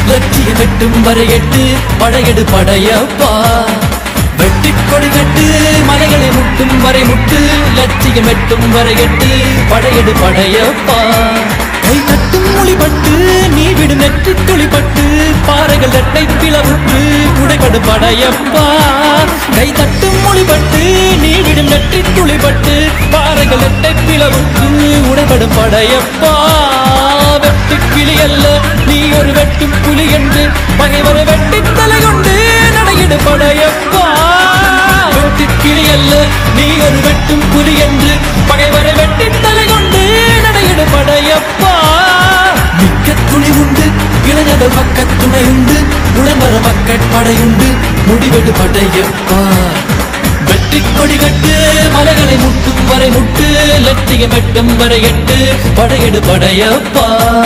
லட்சியம் வெட்டும் வரை எட்டு படையெடு படையப்பா வெட்டி கொடி கட்டு மலைகளை முட்டும் வரை முட்டு லட்சியம் வெட்டும் வரை எட்டு படையெடு படையப்பா கை தட்டும் மொழிபட்டு நீ விடும் நெற்றி துளிப்பட்டு பாறைகள் ரெட்டை பிளவுட்டு உடைபடு படையப்பா கை தட்டும் மொழிபட்டு நீ விடும் நெற்றி துளிப்பட்டு பாறைகள் ரெட்டை பிளவுட்டு உடைபடும் படையப்பா வெட்டு கிளி அல்ல நீ ஒரு வெட்டும் புலி என்று பகைவரை வெட்டி தலை கொண்டு நடையிடு படையப்பா வெட்டு கிளி அல்ல நீ ஒரு வெட்டும் புலி என்று பகைவரை வெட்டி தலை கொண்டு நடையிடு படையப்பா மிக்க துணி உண்டு இளைஞர்கள் பக்க துணை உண்டு உடம்பர மக்கள் படையுண்டு முடிவெடு படையப்பா வெற்றி கொடி கட்டு மலைகளை முட்டும் வரை முட்டு லட்சியம் வெட்டும் வரை எட்டு படையெடு படையப்பா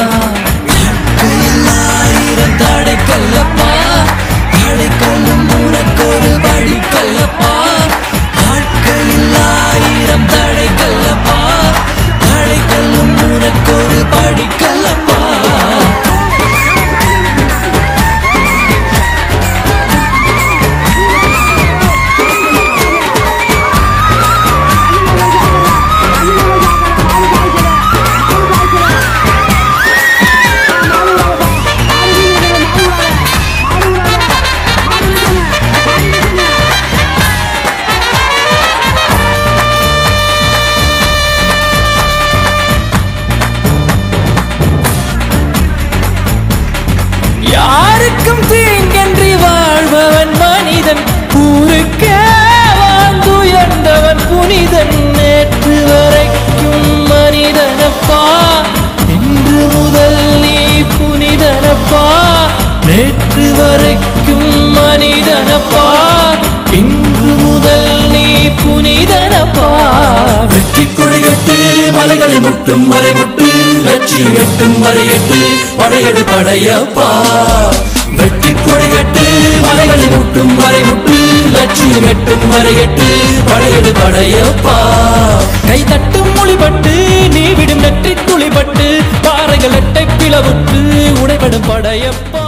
ஆயிரம் தடை கல்லப்பா தடை கல்லும் உனக்கு ஒரு வழி கல்லப்பா ஆட்களில் ஆயிரம் தடை கல்லப்பா தடை கல்லும் உனக்கு ஒரு படி கல்லப்பா யாருக்கும் தீங்கன்றி வாழ்பவன் மனிதன் ஊருக்கே வாழ்ந்துயர்ந்தவன் புனிதன் நேற்று வரைக்கும் மனிதனப்பா இன்று முதல் நீ புனிதனப்பா நேற்று வரைக்கும் மனிதனப்பா இன்று முதல் நீ புனிதனப்பா வெற்றி கொடிகட்டு மலைகளை முட்டும் வரை முட்டு லட்சியம் எட்டும் வரை எட்டு படையெடு படையப்பா வெற்றி கொடிகட்டு மலைகளை முட்டும் வரை முட்டு லட்சியம் எட்டும் வரை எட்டு படையெடு படையப்பா கை தட்டும் மொழிபட்டு நீ விடும் நெற்றி துளிபட்டு பாறைகள் எட்டை பிளவுட்டு உடைபடும் படையப்பா